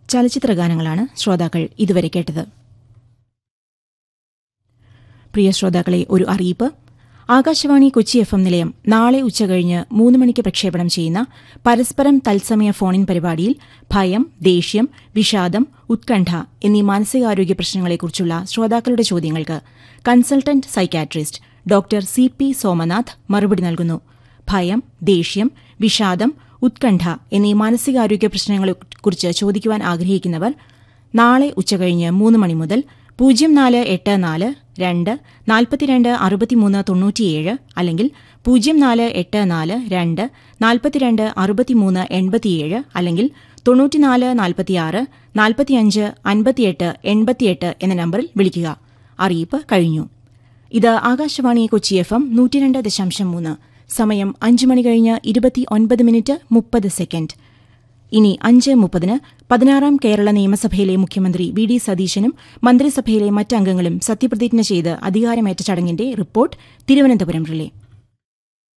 ചലച്ചിത്ര ഗാനങ്ങളാണ് ശ്രോതാക്കൾ ഇതുവരെ കേട്ടത് പ്രിയ ശ്രോതാക്കളെ ഒരു അറിയിപ്പ് ആകാശവാണി കൊച്ചി എഫ് എം നിലയം നാളെ ഉച്ചകഴിഞ്ഞ് മൂന്ന് മണിക്ക് പ്രക്ഷേപണം ചെയ്യുന്ന പരസ്പരം തത്സമയ ഫോണിൻ പരിപാടിയിൽ ഭയം ദേഷ്യം വിഷാദം ഉത്കണ്ഠ എന്നീ മാനസികാരോഗ്യ പ്രശ്നങ്ങളെക്കുറിച്ചുള്ള ശ്രോതാക്കളുടെ ചോദ്യങ്ങൾക്ക് consultant psychiatrist doctor C P Somanath മറുപടി നൽകുന്നു ഭയം ദേഷ്യം വിഷാദം ഉത്കണ്ഠ എന്നീ മാനസികാരോഗ്യ പ്രശ്നങ്ങളെക്കുറിച്ച് ചോദിക്കുവാൻ ആഗ്രഹിക്കുന്നവർ നാളെ ഉച്ചകഴിഞ്ഞ് മൂന്ന് മണി മുതൽ പൂജ്യം നാല് എട്ട് നാല് രണ്ട് നാൽപ്പത്തിരണ്ട് അറുപത്തിമൂന്ന് തൊണ്ണൂറ്റിയേഴ് അല്ലെങ്കിൽ പൂജ്യം നാല് എട്ട് നാല് രണ്ട് നാൽപ്പത്തിരണ്ട് അറുപത്തിമൂന്ന് എൺപത്തിയേഴ് അല്ലെങ്കിൽ തൊണ്ണൂറ്റിനാല് നാൽപ്പത്തിയാറ് നാൽപ്പത്തിയഞ്ച് അൻപത്തിയെട്ട് എൺപത്തിയെട്ട് എന്ന നമ്പറിൽ വിളിക്കുക അറിയിപ്പ് കഴിഞ്ഞു ഇത് ആകാശവാണി കൊച്ചി എഫ് എം നൂറ്റിരണ്ട് ദശാംശം മൂന്ന് സമയം അഞ്ച് മണി കഴിഞ്ഞ് ഇരുപത്തി ഒൻപത് മിനിറ്റ് മുപ്പത് സെക്കൻഡ് ഇനി അഞ്ച് മുപ്പതിന് പതിനാറാം കേരള നിയമസഭയിലെ മുഖ്യമന്ത്രി വി ഡി സതീശനും മന്ത്രിസഭയിലെ മറ്റംഗങ്ങളും സത്യപ്രതിജ്ഞ ചെയ്ത് അധികാരമേറ്റ ചടങ്ങിന്റെ റിപ്പോർട്ട് തിരുവനന്തപുരം റിലേ